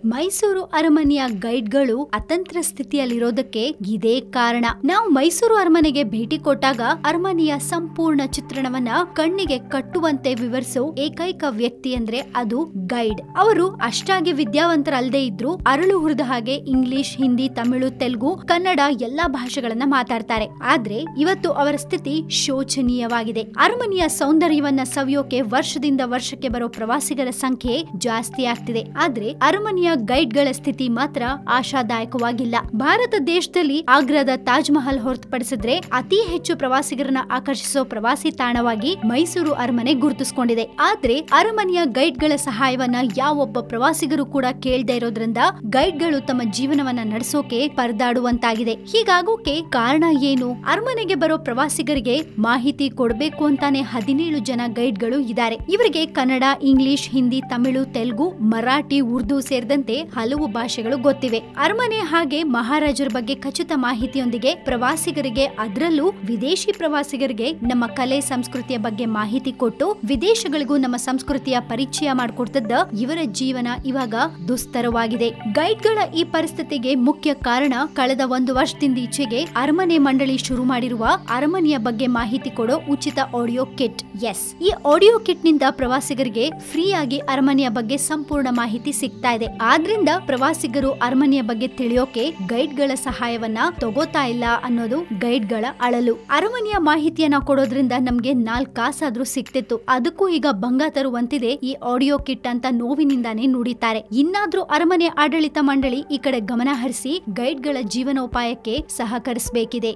ಮೈಸೂರು ಅರಮನೆಯ ಗೈಡ್ಗಳು ಅತಂತ್ರ ಸ್ಥಿತಿಯಲ್ಲಿರೋದಕ್ಕೆ ಇದೇ ಕಾರಣ ನಾವು ಮೈಸೂರು ಅರಮನೆಗೆ ಭೇಟಿ ಕೊಟ್ಟಾಗ ಅರಮನೆಯ ಸಂಪೂರ್ಣ ಚಿತ್ರಣವನ್ನ ಕಣ್ಣಿಗೆ ಕಟ್ಟುವಂತೆ ವಿವರಿಸೋ ಏಕೈಕ ವ್ಯಕ್ತಿ ಅಂದ್ರೆ ಅದು ಗೈಡ್ ಅವರು ಅಷ್ಟಾಗಿ ವಿದ್ಯಾವಂತರಲ್ಲದೆ ಇದ್ರು ಅರಳು ಹುರಿದ ಹಾಗೆ ಇಂಗ್ಲಿಷ್ ಹಿಂದಿ ತಮಿಳು ತೆಲುಗು ಕನ್ನಡ ಎಲ್ಲಾ ಭಾಷೆಗಳನ್ನ ಮಾತಾಡ್ತಾರೆ ಆದ್ರೆ ಇವತ್ತು ಅವರ ಸ್ಥಿತಿ ಶೋಚನೀಯವಾಗಿದೆ ಅರಮನೆಯ ಸೌಂದರ್ಯವನ್ನ ಸವಿಯೋಕೆ ವರ್ಷದಿಂದ ವರ್ಷಕ್ಕೆ ಬರೋ ಪ್ರವಾಸಿಗರ ಸಂಖ್ಯೆ ಜಾಸ್ತಿ ಆಗ್ತಿದೆ ಆದ್ರೆ ಅರಮನೆಯ ಗೈಡ್ಗಳ ಸ್ಥಿತಿ ಮಾತ್ರ ಆಶಾದಾಯಕವಾಗಿಲ್ಲ ಭಾರತ ದೇಶದಲ್ಲಿ ಆಗ್ರಾದ ತಾಜ್ ಮಹಲ್ ಹೊರತುಪಡಿಸಿದ್ರೆ ಅತಿ ಹೆಚ್ಚು ಪ್ರವಾಸಿಗರನ್ನ ಆಕರ್ಷಿಸೋ ಪ್ರವಾಸಿ ತಾಣವಾಗಿ ಮೈಸೂರು ಅರಮನೆ ಗುರುತಿಸಿಕೊಂಡಿದೆ ಆದ್ರೆ ಅರಮನೆಯ ಗೈಡ್ಗಳ ಸಹಾಯವನ್ನ ಯಾವೊಬ್ಬ ಪ್ರವಾಸಿಗರು ಕೂಡ ಕೇಳದೆ ಇರೋದ್ರಿಂದ ಗೈಡ್ಗಳು ತಮ್ಮ ಜೀವನವನ್ನ ನಡೆಸೋಕೆ ಪರದಾಡುವಂತಾಗಿದೆ ಹೀಗಾಗೋಕೆ ಕಾರಣ ಏನು ಅರಮನೆಗೆ ಬರೋ ಪ್ರವಾಸಿಗರಿಗೆ ಮಾಹಿತಿ ಕೊಡಬೇಕು ಅಂತಾನೆ ಹದಿನೇಳು ಜನ ಗೈಡ್ಗಳು ಇದ್ದಾರೆ ಇವರಿಗೆ ಕನ್ನಡ ಇಂಗ್ಲಿಷ್ ಹಿಂದಿ ತಮಿಳು ತೆಲುಗು ಮರಾಠಿ ಉರ್ದು ಸೇರಿದಂತೆ ಹಲವು ಭಾಷೆಗಳು ಗೊತ್ತಿವೆ ಅರಮನೆ ಹಾಗೆ ಮಹಾರಾಜರ ಬಗ್ಗೆ ಖಚಿತ ಮಾಹಿತಿಯೊಂದಿಗೆ ಪ್ರವಾಸಿಗರಿಗೆ ಅದರಲ್ಲೂ ವಿದೇಶಿ ಪ್ರವಾಸಿಗರಿಗೆ ನಮ್ಮ ಕಲೆ ಸಂಸ್ಕೃತಿಯ ಬಗ್ಗೆ ಮಾಹಿತಿ ಕೊಟ್ಟು ವಿದೇಶಗಳಿಗೂ ನಮ್ಮ ಸಂಸ್ಕೃತಿಯ ಪರಿಚಯ ಮಾಡಿಕೊಡ್ತಿದ್ದ ಇವರ ಜೀವನ ಇವಾಗ ದುಸ್ತರವಾಗಿದೆ ಗೈಡ್ಗಳ ಈ ಪರಿಸ್ಥಿತಿಗೆ ಮುಖ್ಯ ಕಾರಣ ಕಳೆದ ಒಂದು ವರ್ಷದಿಂದ ಈಚೆಗೆ ಅರಮನೆ ಮಂಡಳಿ ಶುರು ಮಾಡಿರುವ ಅರಮನೆಯ ಬಗ್ಗೆ ಮಾಹಿತಿ ಕೊಡೋ ಉಚಿತ ಆಡಿಯೋ ಕಿಟ್ ಎಸ್ ಈ ಆಡಿಯೋ ಕಿಟ್ ನಿಂದ ಪ್ರವಾಸಿಗರಿಗೆ ಫ್ರೀ ಆಗಿ ಅರಮನೆಯ ಬಗ್ಗೆ ಸಂಪೂರ್ಣ ಮಾಹಿತಿ ಸಿಗ್ತಾ ಇದೆ ಆದ್ರಿಂದ ಪ್ರವಾಸಿಗರು ಅರಮನೆಯ ಬಗ್ಗೆ ತಿಳಿಯೋಕೆ ಗೈಡ್ಗಳ ಸಹಾಯವನ್ನ ತಗೋತಾ ಇಲ್ಲ ಅನ್ನೋದು ಗೈಡ್ಗಳ ಅಳಲು ಅರಮನೆಯ ಮಾಹಿತಿಯನ್ನ ಕೊಡೋದ್ರಿಂದ ನಮ್ಗೆ ನಾಲ್ಕು ಕಾಸಾದ್ರೂ ಸಿಕ್ತಿತ್ತು ಅದಕ್ಕೂ ಈಗ ಭಂಗ ತರುವಂತಿದೆ ಈ ಆಡಿಯೋ ಕಿಟ್ ಅಂತ ನೋವಿನಿಂದಾನೇ ನುಡಿತಾರೆ ಇನ್ನಾದ್ರೂ ಅರಮನೆ ಆಡಳಿತ ಮಂಡಳಿ ಈ ಕಡೆ ಗಮನ ಹರಿಸಿ ಗೈಡ್ಗಳ ಜೀವನೋಪಾಯಕ್ಕೆ ಸಹಕರಿಸಬೇಕಿದೆ